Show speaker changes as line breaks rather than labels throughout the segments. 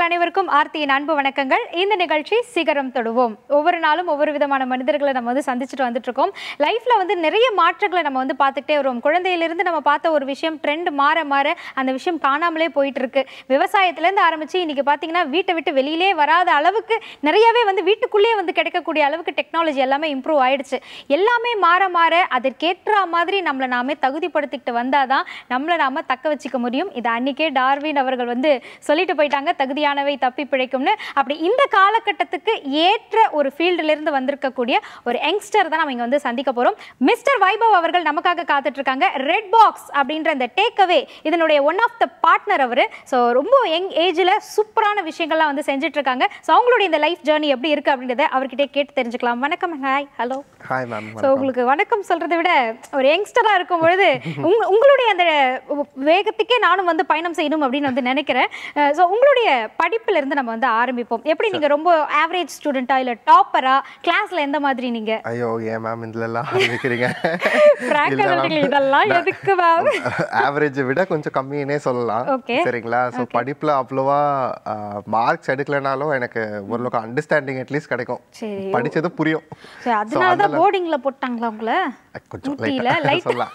அனைவருக்கும் ஆர்த்தியின் அன்பு வணக்கங்கள் இந்த நிகழ்ச்சி சிகரம் தொடுவோம் ஒவ்வொரு நாளும் ஒவ்வொரு விதமான மனிதர்களை நம்ம வந்து சந்திச்சுட்டு வந்துட்டு இருக்கோம் லைஃப்ல வந்து நிறைய மாற்றங்களை நம்ம வந்து பார்த்துக்கிட்டே வருவோம் குழந்தையிலிருந்து நம்ம பார்த்த ஒரு விஷயம் ட்ரெண்ட் மாற மாற அந்த விஷயம் காணாமலே போயிட்டு இருக்கு விவசாயத்திலேருந்து ஆரம்பிச்சு இன்னைக்கு பார்த்தீங்கன்னா வீட்டை விட்டு வெளியிலே வராத அளவுக்கு நிறையவே வந்து வீட்டுக்குள்ளேயே வந்து கிடைக்கக்கூடிய அளவுக்கு டெக்னாலஜி எல்லாமே இம்ப்ரூவ் ஆயிடுச்சு எல்லாமே மாற மாற அதற்கேற்ற மாதிரி நம்மளை நாமே தகுதிப்படுத்திக்கிட்டு வந்தாதான் நம்மளை நாம தக்க வச்சுக்க முடியும் இது அன்னைக்கே டார்வின் அவர்கள் வந்து சொல்லிட்டு போயிட்டாங்க தகுதியானவை தப்பி பிழைக்கும்னு அப்படி இந்த காலகட்டத்துக்கு ஏற்ற ஒரு ஃபீல்டுல இருந்து வந்திருக்கக்கூடிய ஒரு யங்ஸ்டர் தான் நம்ம இங்க வந்து சந்திக்க போறோம் மிஸ்டர் வைபவ் அவர்கள் நமக்காக காத்துட்டு இருக்காங்க ரெட் பாக்ஸ் அப்படின்ற இந்த டேக் அவே இதனுடைய ஒன் ஆஃப் த பார்ட்னர் அவரு ஸோ ரொம்ப யங் ஏஜ்ல சூப்பரான விஷயங்கள்லாம் வந்து செஞ்சுட்டு இருக்காங்க ஸோ அவங்களுடைய இந்த லைஃப் ஜேர்னி எப்படி இருக்கு அப்படின்றத அவர்கிட்ட கேட்டு தெரிஞ்சுக்கலாம் வணக்கம் hi hello
hi ma'am
so உங்களுக்கு வணக்கம் சொல்றதை விட ஒரு யங்ஸ்டரா இருக்கும் பொழுது உங்க உங்களுடைய அந்த வேகத்துக்கே நானும் வந்து பயணம் செய்யணும் அப்படின்னு வந்து நினைக்கிறேன் ஸோ உங்களுடைய படிப்புல இருந்து நம்ம வந்து ஆரம்பிப்போம் எப்படி நீங்க ரொம்ப ஆவரேஜ் ஸ்டூடெண்டா இல்ல டாப்பரா கிளாஸ்ல எந்த மாதிரி நீங்க
ஐயோ ஏன் மேம் இதுல எல்லாம் ஆரம்பிக்கிறீங்க
Frank ஆ சொல்றீங்க, இதெல்லாம் எதுக்கு மேம்
ஆவரேஜை விட கொஞ்சம் கம்மின்னே சொல்லலாம்
Okay.
சரிங்களா ஸோ படிப்புல அவ்வளோவா மார்க்ஸ் எடுக்கலைனாலும் எனக்கு ஓரளவுக்கு அண்டர்ஸ்டாண்டிங் அட்லீஸ்ட் கிடைக்கும்
சரி
படிச்சது புரியும்
சரி அதனால தான் போர்டிங்ல போட்டாங்களா உங்களை
கொஞ்சம்
ஊட்டியில
லைட்டாக
லைட்
சொல்லலாம்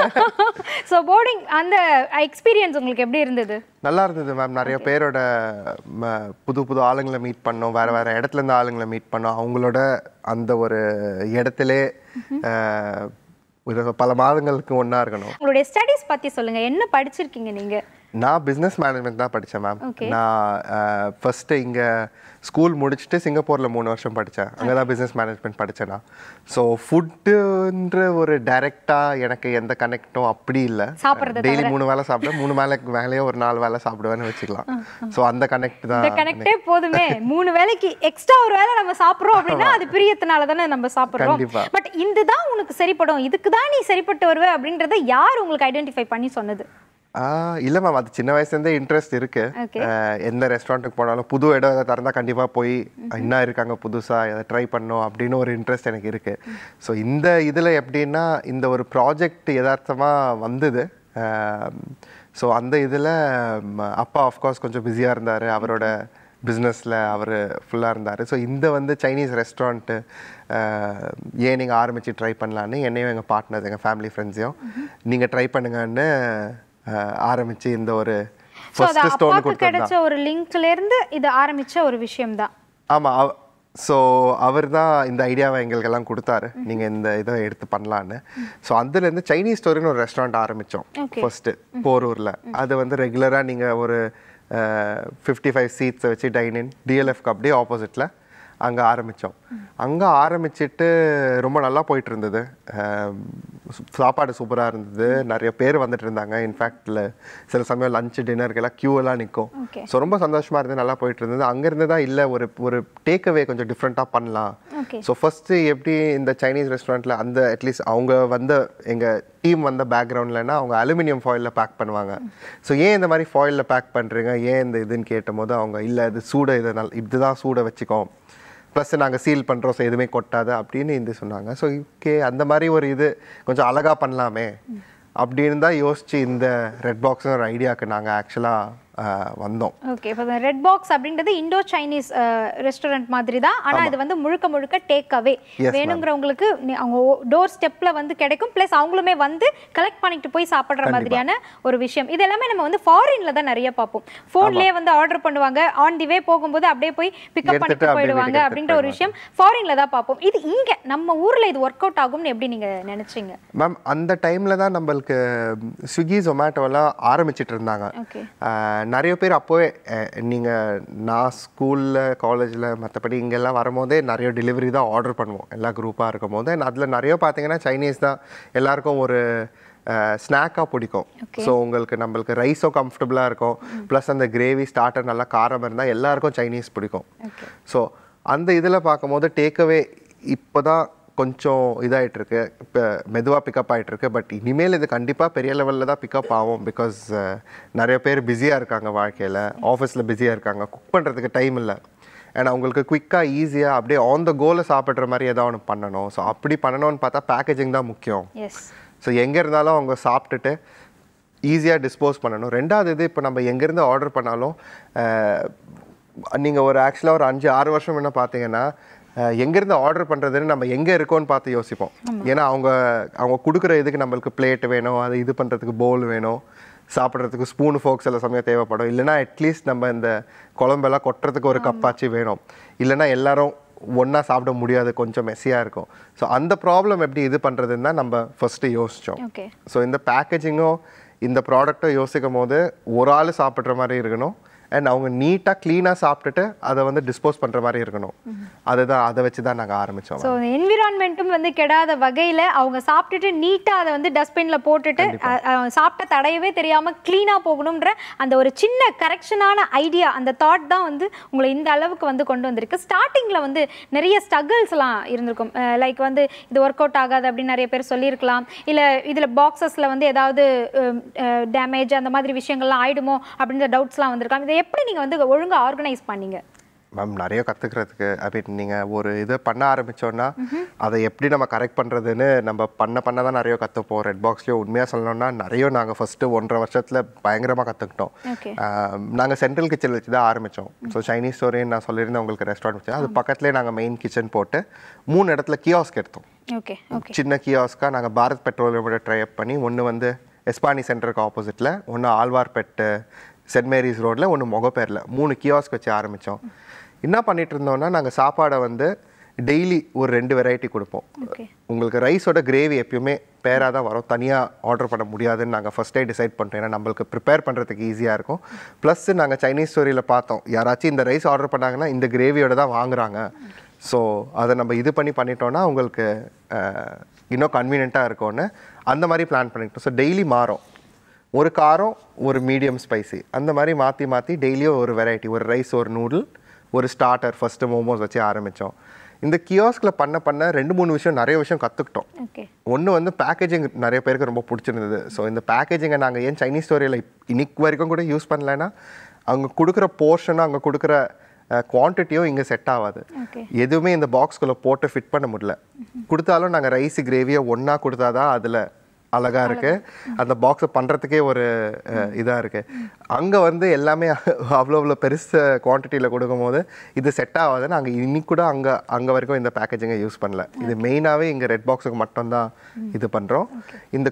ஸோ போர்டிங் அந்த எக்ஸ்பீரியன்ஸ் உங்களுக்கு எப்படி இருந்தது
நல்லா இருந்தது மேம் நிறைய பேரோட ம, புது புது ஆளுங்களை மீட் பண்ணோம் வேற வேற இடத்துல இருந்து ஆளுங்களை மீட் பண்ணோம் அவங்களோட அந்த ஒரு இடத்திலே அஹ், ஒரு பல மாதங்களுக்கு ஒண்ணா இருக்கணும்
உங்களுடைய ஸ்டடீஸ் பத்தி சொல்லுங்க என்ன படிச்சிருக்கீங்க நீங்க
நான் பிஸ்னஸ் மேனேஜ்மெண்ட் தான் படித்தேன் மேம்
Okay.
நான் ஃபஸ்ட்டு இங்கே ஸ்கூல் முடிச்சுட்டு சிங்கப்பூரில் மூணு வருஷம் படித்தேன் அங்கே தான் பிஸ்னஸ் மேனேஜ்மெண்ட் படித்தேன் நான் ஸோ ஃபுட்டுன்ற ஒரு டைரெக்டாக எனக்கு எந்த கனெக்டும் அப்படி இல்லை
சாப்பிடுறத
டெய்லி மூணு வேளை சாப்பிடுவேன் மூணு வேலை வேலையே ஒரு நாலு வேலை சாப்பிடுவேன்னு வச்சுக்கலாம் ஸோ அந்த கனெக்ட்
இந்த
தான்
கனெக்டே போதுமே மூணு வேளைக்கு எக்ஸ்ட்ரா ஒரு வேளை நம்ம சாப்பிடுறோம் அப்படின்னா அது பிரியத்தினால தானே நம்ம சாப்பிடுறோம்
கண்டிப்பா.
பட் இதுதான் உனக்கு சரிப்படும் இதுக்கு தான் நீ சரிப்பட்டு வருவ அப்படின்றத யார் உங்களுக்கு ஐடென்டிஃபை பண்ணி சொன்னது
இல்லை மேம் அது சின்ன வயசுலேருந்தே இன்ட்ரெஸ்ட் இருக்கு
Okay.
அஹ், எந்த ரெஸ்டாரண்ட்டுக்கு போனாலும் புது இடம் எதாவது திறந்தா கண்டிப்பாக போய் என்ன இருக்காங்க புதுசாக எதை ட்ரை பண்ணணும் அப்படின்னு ஒரு இன்ட்ரெஸ்ட் எனக்கு இருக்கு ஸோ இந்த இதில் எப்படின்னா இந்த ஒரு ப்ராஜெக்ட் யதார்த்தமாக வந்தது ஸோ அந்த இதில் அப்பா ஆஃப்கோர்ஸ் கொஞ்சம் பிஸியாக இருந்தார் அவரோட பிஸ்னஸில் அவர் ஃபுல்லாக இருந்தார் ஸோ இந்த வந்து சைனீஸ் ரெஸ்டாரண்ட்டு ஏன் நீங்கள் ஆரம்பித்து ட்ரை பண்ணலான்னு என்னையும் எங்கள் பார்ட்னர்ஸ் எங்கள் ஃபேமிலி ஃப்ரெண்ட்ஸையும் நீங்கள் ட்ரை பண்ணுங்கன்னு ஆரம்பித்து இந்த ஒரு
ஸோ அது
ஃபர்ஸ்ட் ஸ்டோன்
அப்பாவுக்கு
கொடுத்தது
கிடைச்ச ஒரு லிங்க்ல இருந்து இது ஆரம்பிச்ச ஒரு விஷயம் தான்
ஆமாம் ஸோ அவர் தான் இந்த ஐடியாவை எங்களுக்கெல்லாம் கொடுத்தாரு நீங்கள் இந்த இதை எடுத்து பண்ணலான்னு ஸோ அதுலேருந்து சைனீஸ் ஸ்டோரின்னு ஒரு ரெஸ்டாரண்ட் ஆரம்பித்தோம்
Okay.
ஃபர்ஸ்ட்டு போரூரில் அது வந்து ரெகுலராக நீங்கள் ஒரு ஃபிஃப்டி ஃபைவ் சீட்ஸை வச்சு டைனின் டிஎல்எஃப்க்கு அப்படியே ஆப்போசிட்டில் அங்கே ஆரம்பித்தோம் அங்கே ஆரம்பிச்சிட்டு ரொம்ப நல்லா போயிட்டு இருந்தது அஹ், சு- சாப்பாடு சூப்பராக இருந்தது நிறைய பேர் வந்துட்டு இருந்தாங்க இன்ஃபேக்டில் சில சமயம் லஞ்ச் டின்னருக்கெல்லாம் queue எல்லாம் நிற்கும்
Okay.
ஸோ ரொம்ப சந்தோஷமா இருந்து நல்லா போயிட்டு இருந்தது அங்கேருந்து தான் இல்லை ஒரு ஒரு டேக் அவே கொஞ்சம் டிஃப்ரெண்ட்டாக பண்ணலாம்
ஓகே
ஸோ ஃபஸ்ட்டு எப்படி இந்த சைனீஸ் ரெஸ்டாரண்ட்டில் அந்த அட்லீஸ்ட் அவங்க வந்த எங்கள் டீம் வந்த பேக்ரவுண்ட்லன்னா அவங்க அலுமினியம் ஃபாயிலில் பேக் பண்ணுவாங்க ஸோ ஏன் இந்த மாதிரி ஃபாயிலில் பேக் பண்ணுறீங்க ஏன் இந்த இதுன்னு கேட்டபோது அவங்க இல்லை இது சூட இதை நல் இதுதான் சூட வச்சுக்கோம் ப்ளஸ் நாங்கள் சீல் பண்ணுறோம் ஸோ எதுவுமே கொட்டாது அப்படின்னு இது சொன்னாங்க ஸோ ஓகே அந்த மாதிரி ஒரு இது கொஞ்சம் அழகாக பண்ணலாமே அப்படின்னு தான் யோசிச்சு இந்த ரெட் பாக்ஸ் ஒரு ஐடியாவுக்கு நாங்கள் ஆக்சுவலாக வந்தோம்
ஓகே இப்போ ரெட் பாக்ஸ் அப்படின்றது இண்டோ சைனீஸ் ரெஸ்டாரண்ட் மாதிரி தான் ஆனா இது வந்து முழுக்க முழுக்க டேக் அவே
Yes,
வேணுங்கிறவங்களுக்கு நீ- அவங்க டோர் ஸ்டெப்ல வந்து கிடைக்கும் ப்ளஸ் அவங்களுமே வந்து கலெக்ட் பண்ணிட்டு போய் சாப்பிடுற மாதிரியான ஒரு விஷயம் இது எல்லாமே நம்ம வந்து ஃபாரின்ல தான் நிறைய பார்ப்போம் ஃபோன்லயே வந்து ஆர்டர் பண்ணுவாங்க ஆன் தி வே போகும்போது அப்படியே போய் பிக்கப்
எடுத்துட்டு
பண்ணிட்டு
அப்படியே
போயிடுவாங்க
வீட்டுக்கு
அப்படின்ற ஒரு விஷயம் ஃபாரின்ல தான் பார்ப்போம் இது இங்க நம்ம ஊர்ல இது ஒர்க் அவுட் ஆகும்னு எப்படி நீங்க நினைச்சீங்க
மேம் அந்த டைமில் தான் நம்மளுக்கு ஸ்விக்கி ஜொமேட்டோலாம் ஆரம்பிச்சிட்டு இருந்தாங்க
ஓகே
அஹ், நிறைய பேர் அப்போவே நீங்கள் நான் ஸ்கூலில் காலேஜில் மற்றபடி இங்கெல்லாம் வரும்போதே நிறைய டெலிவரி தான் ஆர்டர் பண்ணுவோம் எல்லா குரூப்பாக இருக்கும் போது அதில் நிறைய பார்த்தீங்கன்னா சைனீஸ் தான் எல்லாருக்கும் ஒரு ஸ்நாக்காக பிடிக்கும் ஸோ உங்களுக்கு நம்மளுக்கு ரைஸும் கம்ஃபர்டபுளாக இருக்கும் ப்ளஸ் அந்த கிரேவி ஸ்டார்டர் நல்லா காரம் இருந்தால் எல்லாருக்கும் சைனீஸ் பிடிக்கும்
ஓகே
ஸோ அந்த இதில் பார்க்கும்போது டேக்அவே இப்போ தான் கொஞ்சம் இதாயிட்டு இருக்கு இப்போ மெதுவாக பிக்கப் ஆயிட்டு இருக்கு பட் இனிமேல் இது கண்டிப்பாக பெரிய லெவலில் தான் பிக்கப் ஆகும் பிகாஸ் நிறைய பேர் பிஸியாக இருக்காங்க வாழ்க்கையில் ஆஃபீஸில் பிஸியாக இருக்காங்க குக் பண்ணுறதுக்கு டைம் இல்லை அண்ட் அவங்களுக்கு குயிக்காக ஈஸியாக அப்படியே ஆன் த கோலில் சாப்பிட்ற மாதிரி ஏதாவது ஒன்று பண்ணணும் ஸோ அப்படி பண்ணணும்னு பார்த்தா பேக்கேஜிங் தான் முக்கியம்
எஸ்
ஸோ எங்கே இருந்தாலும் அவங்க சாப்பிட்டுட்டு ஈஸியாக டிஸ்போஸ் பண்ணணும் ரெண்டாவது இது இப்போ நம்ம எங்கேருந்து ஆர்டர் பண்ணாலும் அஹ், நீங்கள் ஒரு ஆக்சுவலாக ஒரு அஞ்சு ஆறு வருஷம் என்ன பார்த்தீங்கன்னா அஹ், எங்கேருந்து ஆர்டர் பண்ணுறதுன்னு நம்ம எங்கே இருக்கோன்னு பார்த்து யோசிப்போம் ஏன்னா அவங்க அவங்க கொடுக்குற இதுக்கு நம்மளுக்கு பிளேட் வேணும் அது இது பண்ணுறதுக்கு போல் வேணும் சாப்பிட்றதுக்கு ஸ்பூன் ஃபோக்ஸ் சில சமயம் தேவைப்படும் இல்லைன்னா அட்லீஸ்ட் நம்ம இந்த குழம்பெல்லாம் கொட்டுறதுக்கு ஒரு கப்பாச்சு வேணும் இல்லைன்னா எல்லாரும் ஒன்றா சாப்பிட முடியாது கொஞ்சம் மெஸ்ஸியாக இருக்கும் ஸோ அந்த ப்ராப்ளம் எப்படி இது பண்ணுறதுன்னு தான் நம்ம ஃபஸ்ட்டு யோசித்தோம்
ஓகே
ஸோ இந்த பேக்கேஜிங்கும் இந்த ப்ராடக்ட்டும் யோசிக்கும் போது ஒரு ஆள் சாப்பிட்ற மாதிரி இருக்கணும் அண்ட் அவங்க நீட்டாக க்ளீனாக சாப்பிட்டுட்டு அதை வந்து டிஸ்போஸ் பண்ணுற மாதிரி இருக்கணும் அதுதான் அதை வச்சு தான் நாங்கள் ஆரம்பித்தோம்
ஸோ என்விரான்மெண்ட்டும் வந்து கெடாத வகையில் அவங்க சாப்பிட்டுட்டு நீட்டாக அதை வந்து டஸ்ட்பினில் போட்டுட்டு அ- அ- சாப்பிட்ட தடையவே தெரியாமல் க்ளீனாக போகணுன்ற அந்த ஒரு சின்ன கரெக்ஷனான ஐடியா அந்த தாட் தான் வந்து உங்களை இந்த அளவுக்கு வந்து கொண்டு வந்திருக்கு ஸ்டார்டிங்கில் வந்து நிறைய ஸ்ட்ரகிள்ஸ்லாம் இருந்திருக்கும் லைக் வந்து இது ஒர்க் அவுட் ஆகாது அப்படின்னு நிறைய பேர் சொல்லியிருக்கலாம் இல்லை இதில் பாக்ஸஸில் வந்து ஏதாவது டேமேஜ் அந்த மாதிரி விஷயங்கள்லாம் ஆயிடுமோ அப்படின்ற டவுட்ஸ்லாம் வந்திருக்கலாம் இதை எப்படி நீங்கள் வந்து ஒழுங்காக ஆர்கனைஸ் பண்ணீங்க
மேம் நிறைய கற்றுக்கிறதுக்கு ஐ மீன் நீங்கள் ஒரு இதை பண்ண ஆரம்பிச்சோன்னா அதை எப்படி நம்ம கரெக்ட் பண்ணுறதுன்னு நம்ம பண்ண பண்ண தான் நிறைய கற்றுப்போம் ரெட் பாக்ஸ்லேயும் உண்மையாக சொல்லணும்னா நிறைய நாங்கள் ஃபஸ்ட்டு ஒன்றரை வருஷத்தில் பயங்கரமாக கற்றுக்கிட்டோம்
ஓகே
நாங்கள் சென்ட்ரல் கிச்சன் வச்சு தான் ஆரம்பித்தோம் ஸோ சைனீஸ் ஸ்டோரின்னு நான் சொல்லியிருந்தேன் உங்களுக்கு ரெஸ்டாரண்ட் வச்சு அது பக்கத்துலேயே நாங்கள் மெயின் கிச்சன் போட்டு மூணு இடத்துல கியாஸ்க் எடுத்தோம்
ஓகே ஓகே
சின்ன கியாஸ்க்காக நாங்கள் பாரத் பெட்ரோலியமோட ட்ரை அப் பண்ணி ஒன்று வந்து எஸ்பானி சென்டருக்கு ஆப்போசிட்டில் ஒன்று ஆழ்வார்பேட்டு சென்ட் மேரிஸ் ரோட்டில் ஒன்று முகப்பேரில் மூணு கியாஸ்க் வச்சு ஆரம்பித்தோம் என்ன பண்ணிட்டு இருந்தோம்னா நாங்கள் சாப்பாடை வந்து டெய்லி ஒரு ரெண்டு வெரைட்டி கொடுப்போம்
ஓகே
உங்களுக்கு ரைஸோட கிரேவி எப்பயுமே பேராக தான் வரும் தனியாக ஆர்டர் பண்ண முடியாதுன்னு நாங்கள் ஃபஸ்ட்டே டிசைட் பண்ணிட்டோம் ஏன்னா நம்மளுக்கு ப்ரிப்பேர் பண்ணுறதுக்கு ஈஸியாக இருக்கும் ப்ளஸ் நாங்கள் சைனீஸ் ஸ்டோரியில் பார்த்தோம் யாராச்சும் இந்த ரைஸ் ஆர்டர் பண்ணாங்கன்னா இந்த கிரேவியோட தான் வாங்குறாங்க ஸோ அதை நம்ம இது பண்ணி பண்ணிட்டோம்னா உங்களுக்கு அஹ், இன்னும் கன்வீனியண்ட்டாக இருக்கும்னு அந்த மாதிரி பிளான் பண்ணிக்கிட்டோம் ஸோ டெய்லி மாறும் ஒரு காரம் ஒரு மீடியம் ஸ்பைசி அந்த மாதிரி மாற்றி மாற்றி டெய்லியும் ஒரு வெரைட்டி ஒரு ரைஸ் ஒரு நூடுல் ஒரு ஸ்டார்டர் ஃபஸ்ட்டு மோமோஸ் வச்சு ஆரம்பித்தோம் இந்த கியோஸ்கில் பண்ண பண்ண ரெண்டு மூணு விஷயம் நிறைய விஷயம் கற்றுக்கிட்டோம்
ஓகே
ஒன்று வந்து பேக்கேஜிங் நிறைய பேருக்கு ரொம்ப பிடிச்சிருந்தது ஸோ இந்த பேக்கேஜிங்கை நாங்கள் ஏன் சைனீஸ் ஸ்டோரியில் இன்னைக்கு வரைக்கும் கூட யூஸ் பண்ணலைன்னா அவங்க கொடுக்குற போர்ஷனும் அவங்க கொடுக்குற குவான்டிட்டியும் இங்கே செட் ஆகாது
ஓகே
எதுவுமே இந்த பாக்ஸ்குள்ளே போட்டு ஃபிட் பண்ண முடியல கொடுத்தாலும் நாங்கள் ரைஸ் கிரேவியை ஒன்றா கொடுத்தா தான் அதில் அழகா இருக்கு அந்த பாக்ஸை பண்ணுறதுக்கே ஒரு இதாக இருக்கு அங்கே வந்து எல்லாமே அவ்வளோ அவ்வளோ பெருசு குவான்டிட்டியில் கொடுக்கும்போது இது செட் ஆகாது நாங்கள் இன்னைக்கு கூட அங்கே அங்கே வரைக்கும் இந்த பேக்கேஜிங்கை யூஸ் பண்ணல இது மெயினாகவே இங்கே ரெட் பாக்ஸுக்கு மட்டும்தான் இது பண்ணுறோம் இந்த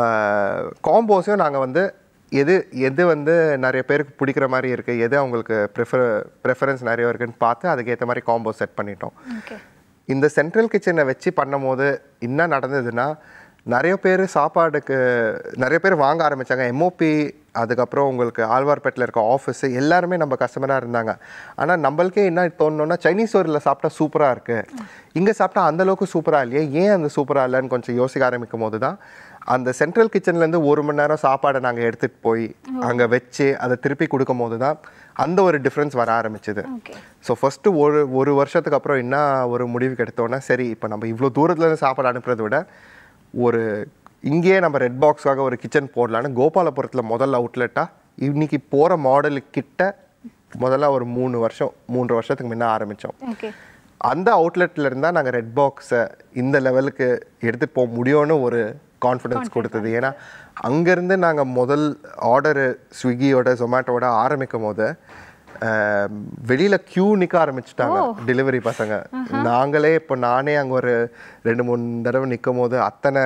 காம்போஸையும் நாங்கள் வந்து எது எது வந்து நிறைய பேருக்கு பிடிக்கிற மாதிரி இருக்குது எது அவங்களுக்கு ப்ரிஃபர் ப்ரெஃபரன்ஸ் நிறைய இருக்குன்னு பார்த்து அதுக்கேற்ற மாதிரி காம்போ செட் பண்ணிட்டோம்
ஓகே
இந்த சென்ட்ரல் கிச்சனை வச்சு பண்ணும்போது என்ன நடந்ததுன்னா நிறைய பேர் சாப்பாடுக்கு நிறைய பேர் வாங்க ஆரம்பிச்சாங்க எம்ஓபி அதுக்கப்புறம் உங்களுக்கு ஆழ்வார்பேட்டில் இருக்க ஆஃபீஸ் எல்லாருமே நம்ம கஸ்டமராக இருந்தாங்க ஆனால் நம்மளுக்கே என்ன தோணுன்னா சைனீஸ் ஸ்டோரில் சாப்பிட்டா சூப்பராக இருக்குது இங்கே சாப்பிட்டா அந்த அளவுக்கு சூப்பராக இல்லையே ஏன் அந்த சூப்பராக இல்லைன்னு கொஞ்சம் யோசிக்க ஆரம்பிக்கும் போது தான் அந்த சென்ட்ரல் கிச்சன்லேருந்து ஒரு மணி நேரம் சாப்பாடை நாங்கள் எடுத்துகிட்டு போய் அங்கே வச்சு அதை திருப்பி கொடுக்கும் போது தான் அந்த ஒரு டிஃப்ரென்ஸ் வர ஆரம்பிச்சது
ஓகே
ஸோ ஃபஸ்ட்டு ஒரு ஒரு வருஷத்துக்கு அப்புறம் என்ன ஒரு முடிவுக்கு எடுத்தோன்னா சரி இப்போ நம்ம இவ்வளோ தூரத்துலேருந்து சாப்பாடு அனுப்புறதை விட ஒரு இங்கேயே நம்ம ரெட் பாக்ஸ்க்காக ஒரு கிச்சன் போடலான்னு கோபாலபுரத்தில் முதல் அவுட்லெட்டாக இன்னைக்கு போகிற மாடலுக்கு கிட்ட முதல்ல ஒரு மூணு வருஷம் மூன்று வருஷத்துக்கு முன்ன ஆரம்பித்தோம்
ஓகே
அந்த அவுட்லெட்ல இருந்தால் நாங்கள் ரெட் பாக்ஸை இந்த லெவலுக்கு எடுத்துகிட்டு போக முடியும்னு ஒரு கான்ஃபிடன்ஸ் கொடுத்தது ஏன்னா அங்கேருந்து நாங்கள் முதல் ஆர்டரு ஸ்விக்கியோட ஜொமேட்டோட ஆரம்பிக்கும் போது அஹ், வெளியில கியூ நிற்க ஆரம்பிச்சிட்டாங்க டெலிவரி பசங்க நாங்களே இப்போ நானே அங்கே ஒரு ரெண்டு மூணு தடவை நிற்கும் போது அத்தனை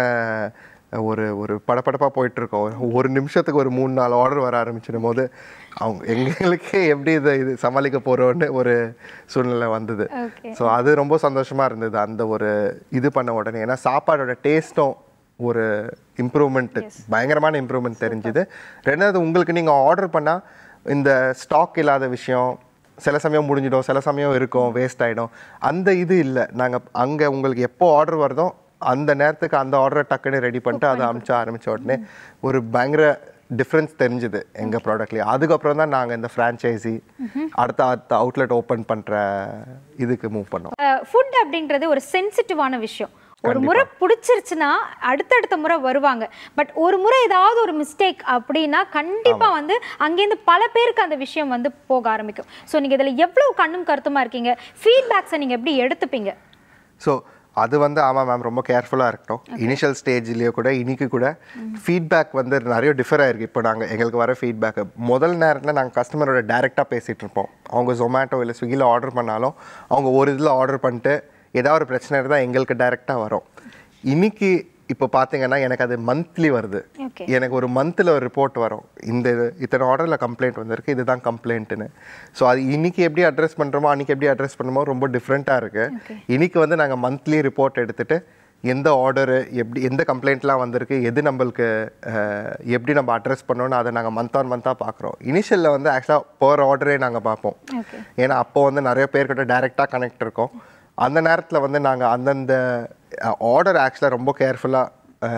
ஒரு ஒரு படபடப்பாக போயிட்டு இருக்கோம் ஒரு நிமிஷத்துக்கு ஒரு மூணு நாலு ஆர்டர் வர ஆரம்பிச்சிடும் போது அவங்க எங்களுக்கே எப்படி இதை இது சமாளிக்க போகிறோன்னு ஒரு சூழ்நிலை வந்தது
ஓகே
ஸோ அது ரொம்ப சந்தோஷமா இருந்தது அந்த ஒரு இது பண்ண உடனே ஏன்னா சாப்பாடோட டேஸ்ட்டும் ஒரு இம்ப்ரூவ்மெண்ட் பயங்கரமான இம்ப்ரூவ்மெண்ட் தெரிஞ்சுது ரெண்டாவது உங்களுக்கு நீங்கள் ஆர்டர் பண்ணால் இந்த ஸ்டாக் இல்லாத விஷயம் சில சமயம் முடிஞ்சிடும் சில சமயம் இருக்கும் வேஸ்ட் ஆகிடும் அந்த இது இல்லை நாங்கள் அங்கே உங்களுக்கு எப்போ ஆர்டர் வருதோ அந்த நேரத்துக்கு அந்த ஆர்டரை டக்குன்னு ரெடி பண்ணிட்டு அதை அமிச்ச ஆரம்பிச்ச உடனே ஒரு பயங்கர டிஃப்ரென்ஸ் தெரிஞ்சுது எங்கள் ப்ராடக்ட்லேயே அதுக்கப்புறம் தான் நாங்கள் இந்த ஃப்ரான்ச்சைசி அடுத்த அடுத்த அவுட்லெட் ஓப்பன் பண்ணுற இதுக்கு மூவ் பண்ணோம்
ஃபுட் அப்படின்றது ஒரு சென்சிட்டிவான விஷயம் ஒரு முறை பிடிச்சிருச்சுன்னா அடுத்தடுத்த முறை வருவாங்க பட் ஒரு முறை ஏதாவது ஒரு மிஸ்டேக் அப்படின்னா கண்டிப்பா வந்து அங்கேருந்து பல பேருக்கு அந்த விஷயம் வந்து போக ஆரம்பிக்கும் ஸோ நீங்க இதுல எவ்வளவு கண்ணும் கருத்துமா இருக்கீங்க ஃபீட்பேக்ஸை நீங்க எப்படி எடுத்துப்பீங்க
ஸோ அது வந்து ஆமாம் மேம் ரொம்ப கேர்ஃபுல்லாக இருக்கட்டும் இனிஷியல் ஸ்டேஜ்லேயே கூட இன்னைக்கு கூட ஃபீட்பேக் வந்து நிறைய டிஃபர் ஆயிருக்கு இப்போ நாங்கள் எங்களுக்கு வர ஃபீட்பேக் முதல் நேரத்தில் நாங்கள் கஸ்டமரோட டைரெக்டாக பேசிகிட்டு இருப்போம் அவங்க ஜொமேட்டோ இல்லை ஸ்விக்கியில் ஆர்டர் பண்ணாலும் அவங்க ஒரு இதில் ஆர்டர் பண்ணிட்டு ஏதாவது ஒரு பிரச்சனை இருந்தால் எங்களுக்கு டைரெக்டாக வரும் இன்னைக்கு இப்போ பார்த்தீங்கன்னா எனக்கு அது மந்த்லி வருது
Okay.
எனக்கு ஒரு மந்தில் ஒரு ரிப்போர்ட் வரும் இந்த இது இத்தனை ஆர்டரில் கம்ப்ளைண்ட் வந்திருக்கு இதுதான் கம்ப்ளைண்ட்டுன்னு ஸோ அது இன்னைக்கு எப்படி அட்ரஸ் பண்ணுறோமோ அன்னைக்கு எப்படி அட்ரஸ் பண்ணுமோ ரொம்ப டிஃப்ரெண்ட்டாக இருக்கு இன்னைக்கு வந்து நாங்கள் மந்த்லி ரிப்போர்ட் எடுத்துட்டு எந்த ஆர்டரு எப்படி எந்த கம்ப்ளைண்ட்லாம் வந்திருக்கு எது நம்மளுக்கு அஹ், எப்படி நம்ம அட்ரஸ் பண்ணோன்னு அதை நாங்கள் மந்த் ஆன் மந்த்தாக பார்க்குறோம் இனிஷியலில் வந்து ஆக்சுவலாக பர் ஆர்டரே நாங்கள் பார்ப்போம்
ஓகே
ஏன்னா அப்போ வந்து நிறைய பேர்கிட்ட டைரெக்டாக கனெக்ட் இருக்கும் அந்த நேரத்தில் வந்து நாங்கள் அந்தந்த ஆர்டர் ஆக்சுவலாக ரொம்ப கேர்ஃபுல்லாக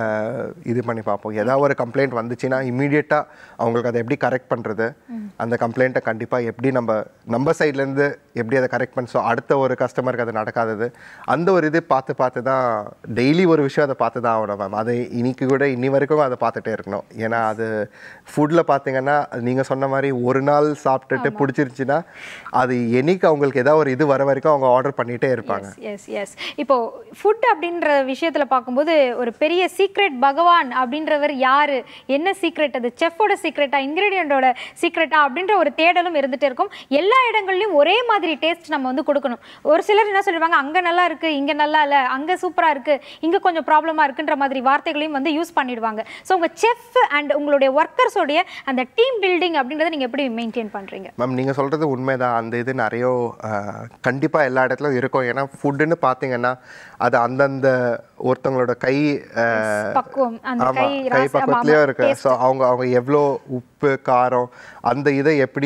இது பண்ணி பார்ப்போம் ஏதாவது ஒரு கம்ப்ளைண்ட் வந்துச்சுன்னா இமீடியட்டாக அவங்களுக்கு அதை எப்படி கரெக்ட் பண்ணுறது அந்த கம்ப்ளைண்ட்டை கண்டிப்பாக எப்படி நம்ம நம்ம சைட்லேருந்து எப்படி அதை கரெக்ட் பண்ண ஸோ அடுத்த ஒரு கஸ்டமருக்கு அது நடக்காதது அந்த ஒரு இது பார்த்து பார்த்து தான் டெய்லி ஒரு விஷயம் அதை பார்த்து தான் ஆகணும் மேம் அதை இன்னைக்கு கூட இன்னி வரைக்கும் அதை பார்த்துட்டே இருக்கணும் ஏன்னா அது ஃபுட்டில் பார்த்தீங்கன்னா நீங்கள் சொன்ன மாதிரி ஒரு நாள் சாப்பிட்டுட்டு பிடிச்சிருச்சுன்னா அது என்னைக்கு அவங்களுக்கு ஏதாவது ஒரு இது வர வரைக்கும் அவங்க ஆர்டர் பண்ணிகிட்டே இருப்பாங்க
எஸ் எஸ் இப்போ ஃபுட் அப்படின்ற விஷயத்துல பார்க்கும்போது ஒரு பெரிய சீக்ரெட் பகவான் அப்படின்றவர் யாரு என்ன சீக்ரெட் அது செஃப்போட சீக்ரெட்டா இன்கிரீடியண்டோட சீக்ரெட்டா அப்படின்ற ஒரு தேடலும் இருந்துட்டே இருக்கும் எல்லா இடங்கள்லயும் ஒரே மாதிரி டேஸ்ட் நம்ம வந்து கொடுக்கணும் ஒரு சிலர் என்ன சொல்லுவாங்க அங்க நல்லா இருக்கு இங்க நல்லா இல்ல அங்க சூப்பரா இருக்கு இங்க கொஞ்சம் ப்ராப்ளமா இருக்குன்ற மாதிரி வார்த்தைகளையும் வந்து யூஸ் பண்ணிடுவாங்க ஸோ உங்க செஃப் அண்ட் உங்களுடைய ஒர்க்கர்ஸோடைய அந்த டீம் பில்டிங் அப்படின்றத நீங்க எப்படி மெயின்டைன் பண்றீங்க
மேம் நீங்கள் சொல்கிறது உண்மைதான் அந்த இது நிறைய கண்டிப்பாக எல்லா இடத்துலையும் இருக்கும் ஏன்னா ஃபுட்டுன்னு பார்த்தீங்கன்னா அது அந்தந்த ஒருத்தவங்களோட கை அஹ்,
பக்குவம் அந்த
ஆமா
கை
கை
ராசி- ஆமா,
பக்கத்துலயே
ஆமா,
இருக்கு ஸோ அவங்க அவங்க எவ்வளோ உப்பு காரம் அந்த இதை எப்படி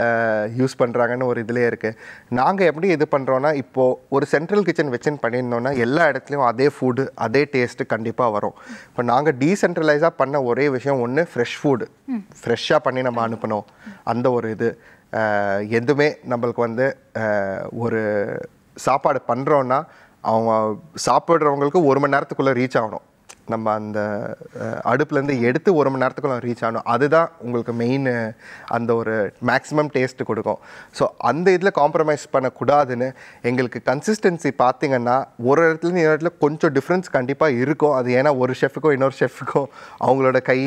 யூஸ் பண்றாங்கன்னு ஒரு இதுலயே இருக்கு நாங்க எப்படி இது பண்றோம்னா இப்போ ஒரு சென்ட்ரல் கிச்சன் வச்சுன்னு பண்ணியிருந்தோம்னா எல்லா இடத்துலையும் அதே ஃபுட்டு அதே டேஸ்ட் கண்டிப்பா வரும் இப்போ நாங்க டீசென்ட்ரலைஸாக பண்ண ஒரே விஷயம் ஒன்று ஃப்ரெஷ் ஃபுட் ஃப்ரெஷ்ஷாக பண்ணி நம்ம அனுப்பணும் அந்த ஒரு இது அஹ், எதுவுமே நம்மளுக்கு வந்து அஹ், ஒரு சாப்பாடு பண்றோம்னா அவங்க சாப்பிட்றவங்களுக்கு ஒரு மணி நேரத்துக்குள்ள ரீச் ஆகணும் நம்ம அந்த அஹ், அடுப்புலேருந்து எடுத்து ஒரு மணி நேரத்துக்குள்ள ரீச் ஆகணும் அதுதான் உங்களுக்கு மெயின் அந்த ஒரு மேக்ஸிமம் டேஸ்ட் கொடுக்கும் ஸோ அந்த இதில் காம்ப்ரமைஸ் பண்ணக்கூடாதுன்னு எங்களுக்கு கன்சிஸ்டன்சி பார்த்தீங்கன்னா ஒரு இடத்துல இருந்து இன்னொரு இடத்துல கொஞ்சம் டிஃப்ரென்ஸ் கண்டிப்பாக இருக்கும் அது ஏன்னா ஒரு ஷெஃபுக்கோ இன்னொரு ஷெஃபுக்கோ அவங்களோட கை